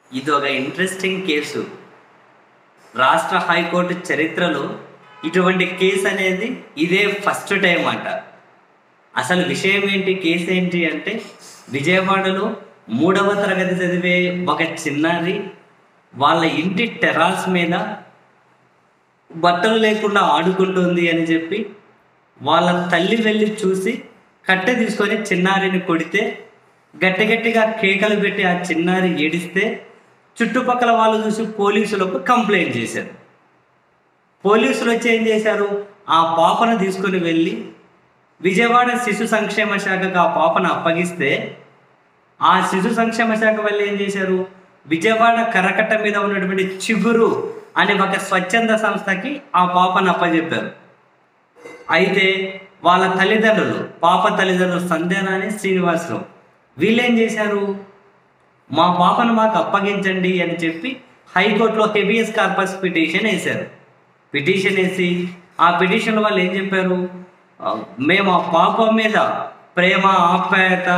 ఇది ఒక interesting case రాష్ట్ర హైకోర్టు చరిత్రలో ఇటువంటి కేసు అనేది ఇదే ఫస్ట్ టైం అంట అసలు విషయం ఏంటి కేసు ఏంటి అంటే విజయవాడలో మూడవ తరగతి చదివే ఒక చిన్నారి వాళ్ళ ఇంటి టెరాస్ మీద బట్టలు లేకుండా ఆడుకుంటుంది అని చెప్పి వాళ్ళ తల్లి వెళ్ళి చూసి కట్టె తీసుకొని చిన్నారిని కొడితే గట్టి గట్టిగా కేకలు పెట్టి ఆ చిన్నారి ఏడిస్తే చుట్టుపక్కల వాళ్ళు చూసి పోలీసులకు కంప్లైంట్ చేశారు పోలీసులు వచ్చి ఏం చేశారు ఆ పాపను తీసుకొని వెళ్ళి విజయవాడ శిశు సంక్షేమ శాఖకు ఆ పాపను అప్పగిస్తే ఆ శిశు సంక్షేమ శాఖ వాళ్ళు ఏం చేశారు విజయవాడ కరకట్ట మీద ఉన్నటువంటి చిగురు అనే ఒక స్వచ్ఛంద సంస్థకి ఆ పాపను అప్పచెప్పారు అయితే వాళ్ళ తల్లిదండ్రులు పాప తల్లిదండ్రులు సంధ్యానాని శ్రీనివాసరావు వీళ్ళేం చేశారు మా పాపను మాకు అప్పగించండి అని చెప్పి హైకోర్టులో హెబియస్ కార్పస్ పిటిషన్ వేశారు పిటిషన్ వేసి ఆ పిటిషన్ వాళ్ళు ఏం చెప్పారు ఆ, మేము ఆ పాప మీద ప్రేమ ఆప్యాయత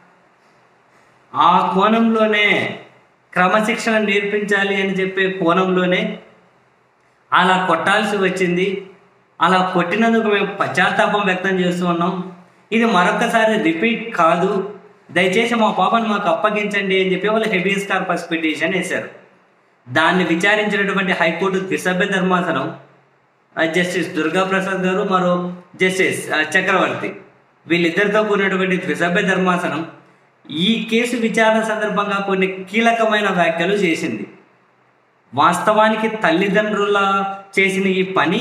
ఆ కోణంలోనే క్రమశిక్షణ నేర్పించాలి అని చెప్పే కోణంలోనే అలా కొట్టాల్సి వచ్చింది అలా కొట్టినందుకు మేము పశ్చాత్తాపం వ్యక్తం చేస్తూ ఉన్నాం ఇది మరొకసారి రిపీట్ కాదు దయచేసి మా పాపను మాకు అప్పగించండి అని చెప్పి వాళ్ళు హెబియస్ కార్పస్ పిటిషన్ వేశారు దాన్ని విచారించినటువంటి హైకోర్టు త్రిసభ్య ధర్మాసనం ఆ, జస్టిస్ దుర్గా ప్రసాద్ గారు మరో జస్టిస్ ఆ, చక్రవర్తి వీళ్ళిద్దరితో కూడినటువంటి త్రిసభ్య ధర్మాసనం ఈ కేసు విచారణ సందర్భంగా కొన్ని కీలకమైన వ్యాఖ్యలు చేసింది వాస్తవానికి తల్లిదండ్రుల చేసిన ఈ పని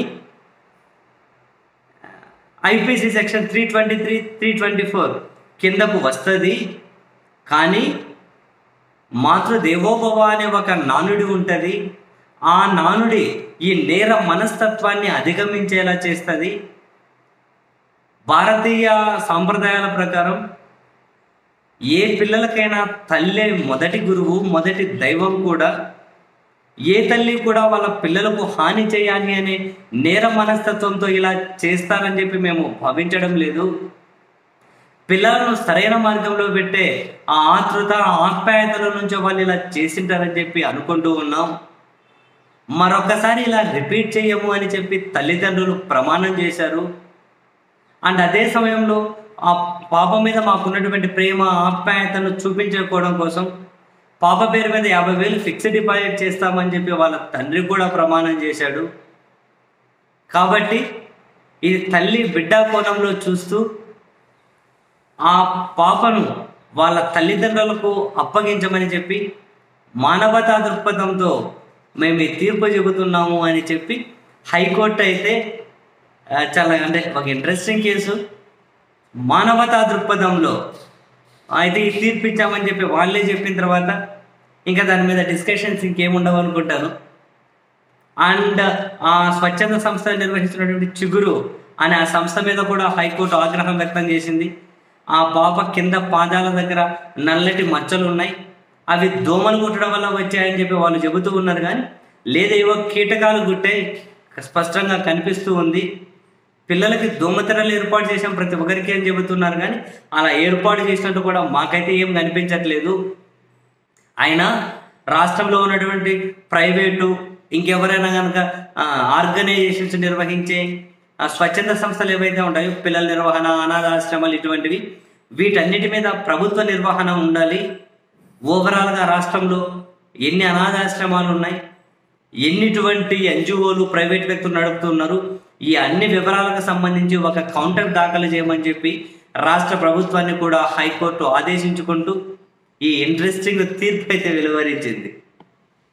IPC section three twenty three three twenty four కిందకు వస్తుంది కానీ మాతృదేవోభవ అనే ఒక నానుడి ఉంటుంది ఆ నానుడి ఈ నేర మనస్తత్వాన్ని అధిగమించేలా చేస్తుంది భారతీయ సాంప్రదాయాల ప్రకారం ఏ పిల్లలకైనా తల్లే మొదటి గురువు మొదటి దైవం కూడా ఏ తల్లి కూడా వాళ్ళ పిల్లలకు హాని చేయాలి అనే నేర మనస్తత్వంతో ఇలా చేస్తారని చెప్పి మేము భావించడం లేదు పిల్లలను సరైన మార్గంలో పెట్టే ఆ ఆతృత ఆ ఆప్యాయతల నుంచి వాళ్ళు ఇలా చేసింటారని చెప్పి అనుకుంటూ ఉన్నాం మరొకసారి ఇలా రిపీట్ చేయము అని చెప్పి తల్లిదండ్రులు ప్రమాణం చేశారు అండ్ అదే సమయంలో ఆ పాప మీద మాకున్నటువంటి ప్రేమ ఆప్యాయతను చూపించుకోవడం కోసం పాప పేరు మీద యాభై వేలు ఫిక్స్డ్ డిపాజిట్ చేస్తామని చెప్పి వాళ్ళ తండ్రి కూడా ప్రమాణం చేశాడు కాబట్టి ఇది తల్లి బిడ్డ కోణంలో చూస్తూ ఆ పాపను వాళ్ళ తల్లిదండ్రులకు అప్పగించమని చెప్పి మానవతా దృక్పథంతో మేము ఈ తీర్పు చెబుతున్నాము అని చెప్పి హైకోర్టు అయితే ఆ, చాలా అంటే ఒక ఇంట్రెస్టింగ్ కేసు మానవతా దృక్పథంలో అయితే ఈ తీర్పు ఇచ్చామని చెప్పి వాళ్ళే చెప్పిన తర్వాత ఇంకా దాని మీద డిస్కషన్స్ ఇంకేముండవు అనుకుంటాను అండ్ ఆ స్వచ్ఛంద సంస్థ నిర్వహిస్తున్నటువంటి చిగురు అనే ఆ సంస్థ మీద కూడా హైకోర్టు ఆగ్రహం వ్యక్తం చేసింది ఆ పాప కింద పాదాల దగ్గర నల్లటి మచ్చలు ఉన్నాయి అవి దోమలు కుట్టడం వల్ల వచ్చాయని చెప్పి వాళ్ళు చెబుతూ ఉన్నారు కానీ లేదేవో కీటకాలు గుట్టాయి స్పష్టంగా కనిపిస్తూ ఉంది పిల్లలకి దోమతెరలు ఏర్పాటు చేసాం ప్రతి ఒక్కరికి అని చెబుతున్నారు కానీ అలా ఏర్పాటు చేసినట్టు కూడా మాకైతే ఏం కనిపించట్లేదు అయినా రాష్ట్రంలో ఉన్నటువంటి ప్రైవేటు ఇంకెవరైనా కనుక ఆర్గనైజేషన్స్ నిర్వహించే ఆ స్వచ్ఛంద సంస్థలు ఏవైతే ఉంటాయో పిల్లల నిర్వహణ అనాథాశ్రమాలు ఇటువంటివి వీటన్నిటి మీద ప్రభుత్వ నిర్వహణ ఉండాలి ఓవరాల్గా రాష్ట్రంలో ఎన్ని అనాథాశ్రమాలు ఉన్నాయి ఎన్నిటువంటి ఎన్జిఓలు ప్రైవేట్ వ్యక్తులు నడుపుతున్నారు ఈ అన్ని వివరాలకు సంబంధించి ఒక కౌంటర్ దాఖలు చేయమని చెప్పి రాష్ట్ర ప్రభుత్వాన్ని కూడా హైకోర్టు ఆదేశించుకుంటూ ఈ ఇంట్రెస్టింగ్ తీర్పు అయితే వెలువరించింది